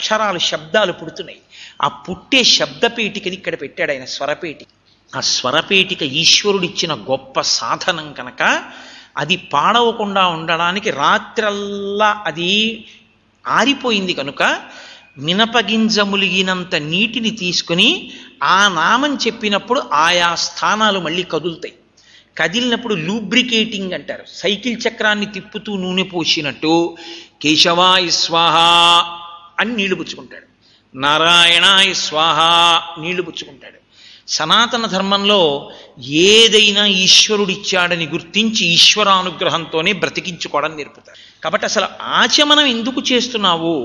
అక్షరాలు శబ్దాలు పుడుతున్నాయి ఆ పుట్టే శబ్దపేటికని ఇక్కడ పెట్టాడు ఆయన స్వరపేటిక ఆ స్వరపేటిక ఈశ్వరుడిచ్చిన గొప్ప సాధనం కనుక అది పాడవకుండా ఉండడానికి రాత్రల్లా అది ఆరిపోయింది కనుక మినపగింజ ములిగినంత నీటిని తీసుకుని ఆ నామం చెప్పినప్పుడు ఆయా స్థానాలు మళ్ళీ కదులుతాయి కదిలినప్పుడు లూబ్రికేటింగ్ అంటారు సైకిల్ చక్రాన్ని తిప్పుతూ నూనె పోసినట్టు కేశవాయ స్వాహ అని నీళ్లు పుచ్చుకుంటాడు నారాయణాయ స్వాహ నీళ్లు పుచ్చుకుంటాడు సనాతన ధర్మంలో ఏదైనా ఈశ్వరుడిచ్చాడని గుర్తించి ఈశ్వరానుగ్రహంతోనే బ్రతికించుకోవడం నేర్పుతారు కాబట్టి అసలు ఆచమనం ఎందుకు చేస్తున్నావు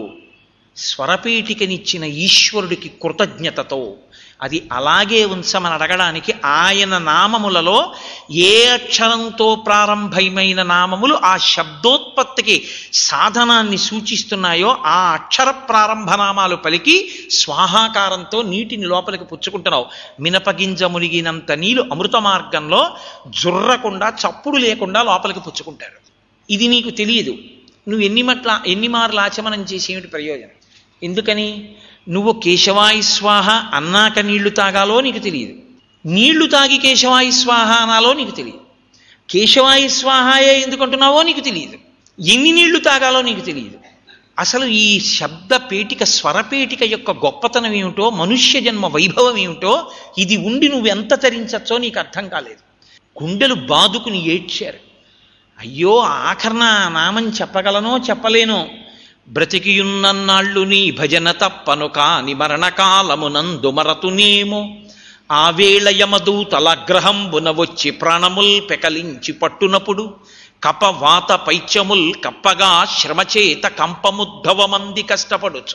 స్వరపీఠికనిచ్చిన ఈశ్వరుడికి కృతజ్ఞతతో అది అలాగే ఉంచమని అడగడానికి ఆయన నామములలో ఏ అక్షరంతో ప్రారంభమైన నామములు ఆ శబ్దోత్పత్తికి సాధనాన్ని సూచిస్తున్నాయో ఆ అక్షర ప్రారంభ నామాలు పలికి స్వాహాకారంతో నీటిని లోపలికి పుచ్చుకుంటున్నావు మినపగింజ మునిగినంత నీళ్ళు అమృత మార్గంలో జుర్రకుండా చప్పుడు లేకుండా లోపలికి పుచ్చుకుంటారు ఇది నీకు తెలియదు నువ్వు ఎన్ని మట్ల ఎన్ని మార్లు ఆచమనం చేసి ఏమిటి ప్రయోజనం ఎందుకని నువ్వు కేశవాయి స్వాహ అన్నాక నీళ్లు తాగాలో నీకు తెలియదు నీళ్లు తాగి కేశవాయి స్వాహ అనాలో నీకు తెలియదు కేశవాయి స్వాహాయే ఎందుకంటున్నావో నీకు తెలియదు ఎన్ని నీళ్లు తాగాలో నీకు తెలియదు అసలు ఈ శబ్ద పేటిక స్వరపేటిక యొక్క గొప్పతనం ఏమిటో మనుష్య జన్మ వైభవం ఏమిటో ఇది ఉండి నువ్వు ఎంత తరించచ్చో నీకు అర్థం కాలేదు గుండెలు బాదుకుని ఏడ్చారు అయ్యో ఆఖరణ నామం చెప్పగలనో చెప్పలేనో బ్రతికియున్నన్నాళ్ళు నీ భజన తప్పను కాని మరణకాలమునందు మరతునేమో ఆ వేళ యమదూతలగ్రహంబున వచ్చి ప్రాణముల్ పెకలించి పట్టునప్పుడు కప వాత పైత్యముల్ కప్పగా శ్రమచేత కంపముద్భవమంది కష్టపడుచు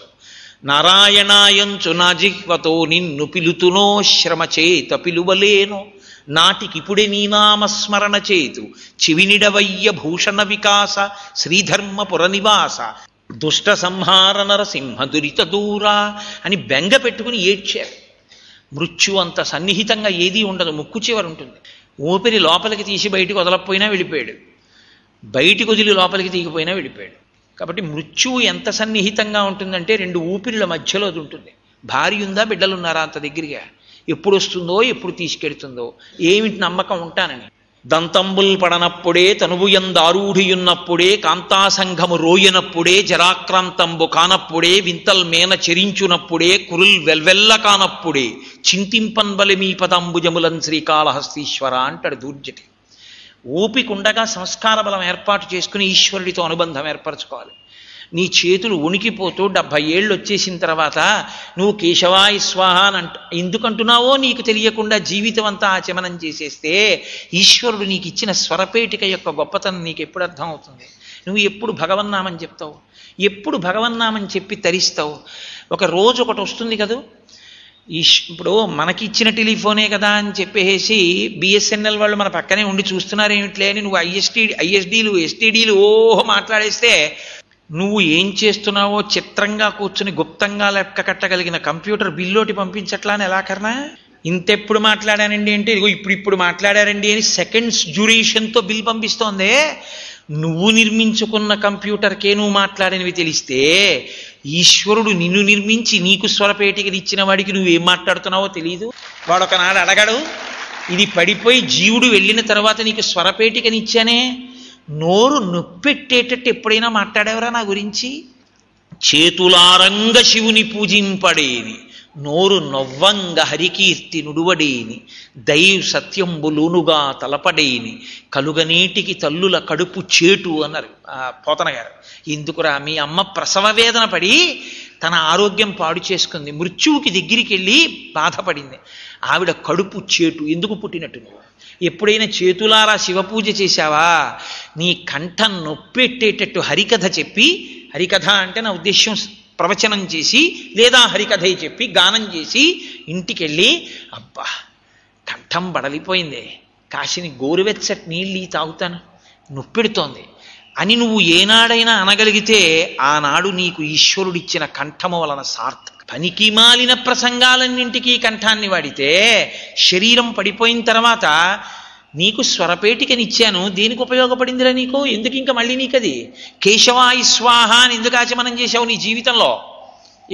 నారాయణాయంచు నా జిహ్వతో నిన్ను పిలుతునో శ్రమచేత పిలువలేనో నాటికిపుడే నీ నామస్మరణ చేతు చివినిడవయ్య భూషణ వికాస శ్రీధర్మపుర నివాస దుష్ట సంహార నరసింహ దురిత దూరా అని బెంగ పెట్టుకుని ఏడ్చారు మృత్యు అంత సన్నిహితంగా ఏదీ ఉండదు ముక్కు చివరి ఉంటుంది ఊపిరి లోపలికి తీసి బయటికి వదలకపోయినా వెళ్ళిపోయాడు బయటికి వదిలి లోపలికి తీగిపోయినా వెళ్ళిపోయాడు కాబట్టి మృత్యువు ఎంత సన్నిహితంగా ఉంటుందంటే రెండు ఊపిరిల మధ్యలో అది ఉంటుంది భార్య ఉందా బిడ్డలున్నారా అంత దగ్గరగా ఎప్పుడు వస్తుందో ఎప్పుడు తీసుకెడుతుందో ఏమిటి నమ్మకం ఉంటానని దంతంబుల్ పడనప్పుడే తనువుయందారూఢియున్నప్పుడే కాంతాసంఘము రోయనప్పుడే జరాక్రాంతంబు కానప్పుడే వింతల్ మేన చెరించునప్పుడే కురుల్ వెల్వెల్ల కానప్పుడే చింతింపన్బలి మీ పదంబుజములన్ శ్రీకాళహస్తీశ్వర అంటాడు దూర్జటి ఓపికండగా సంస్కార బలం ఏర్పాటు చేసుకుని ఈశ్వరుడితో అనుబంధం ఏర్పరచుకోవాలి నీ చేతులు ఉనికిపోతూ డెబ్భై ఏళ్ళు వచ్చేసిన తర్వాత నువ్వు కేశవాయ స్వాహ అని అంట ఎందుకంటున్నావో నీకు తెలియకుండా జీవితం అంతా ఆచమనం చేసేస్తే ఈశ్వరుడు నీకు ఇచ్చిన స్వరపేటిక యొక్క గొప్పతనం నీకు ఎప్పుడు అర్థం అవుతుంది నువ్వు ఎప్పుడు భగవన్నామని చెప్తావు ఎప్పుడు భగవన్నామని చెప్పి తరిస్తావు ఒక రోజు ఒకటి వస్తుంది కదూ ఈశ్ ఇప్పుడు మనకి ఇచ్చిన టెలిఫోనే కదా అని చెప్పేసి బిఎస్ఎన్ఎల్ వాళ్ళు మన పక్కనే ఉండి చూస్తున్నారు ఏమిట్లే అని నువ్వు ఐఎస్టీ ఐఎస్డీలు ఎస్టీడీలు ఓహో మాట్లాడేస్తే నువ్వు ఏం చేస్తున్నావో చిత్రంగా కూర్చుని గుప్తంగా లెక్క కట్టగలిగిన కంప్యూటర్ బిల్లోటి పంపించట్లా అని ఎలా కర్నా ఇంతెప్పుడు మాట్లాడానండి అంటే ఇదిగో ఇప్పుడు ఇప్పుడు మాట్లాడారండి అని సెకండ్స్ డ్యూరేషన్తో బిల్ పంపిస్తోందే నువ్వు నిర్మించుకున్న కంప్యూటర్కే నువ్వు మాట్లాడినవి తెలిస్తే ఈశ్వరుడు నిన్ను నిర్మించి నీకు స్వరపేటికది ఇచ్చిన వాడికి నువ్వేం మాట్లాడుతున్నావో తెలియదు వాడు ఒకనాడు అడగడు ఇది పడిపోయి జీవుడు వెళ్ళిన తర్వాత నీకు స్వరపేటికని ఇచ్చానే నోరు నొప్పెట్టేటట్టు ఎప్పుడైనా మాట్లాడేవరా నా గురించి చేతులారంగ శివుని పూజింపడేని నోరు నొవ్వంగ హరికీర్తి నుడువడేని దైవ సత్యంబులునుగా తలపడేని కలుగనీటికి తల్లుల కడుపు చేటు అన్నారు ఆ పోతన గారు ఎందుకురా మీ అమ్మ ప్రసవ వేదన పడి తన ఆరోగ్యం పాడు చేసుకుంది మృత్యువుకి దగ్గరికి వెళ్ళి బాధపడింది ఆవిడ కడుపు చేటు ఎందుకు పుట్టినట్టు నువ్వు ఎప్పుడైనా చేతులారా శివపూజ చేశావా నీ కంఠం నొప్పెట్టేటట్టు హరికథ చెప్పి హరికథ అంటే నా ఉద్దేశ్యం ప్రవచనం చేసి లేదా హరికథ చెప్పి గానం చేసి ఇంటికెళ్ళి అబ్బా కంఠం బడలిపోయింది కాశీని గోరువెచ్చటి నీళ్ళు తాగుతాను నొప్పెడుతోంది అని నువ్వు ఏనాడైనా అనగలిగితే ఆనాడు నీకు ఈశ్వరుడిచ్చిన కంఠము వలన సార్థక పనికి మాలిన ప్రసంగాలన్నింటికీ కంఠాన్ని వాడితే శరీరం పడిపోయిన తర్వాత నీకు స్వరపేటికనిచ్చాను దేనికి ఉపయోగపడిందిరా నీకు ఎందుకు ఇంకా మళ్ళీ నీకు అది కేశవాయి స్వాహ అని ఎందుకు ఆచమనం చేశావు నీ జీవితంలో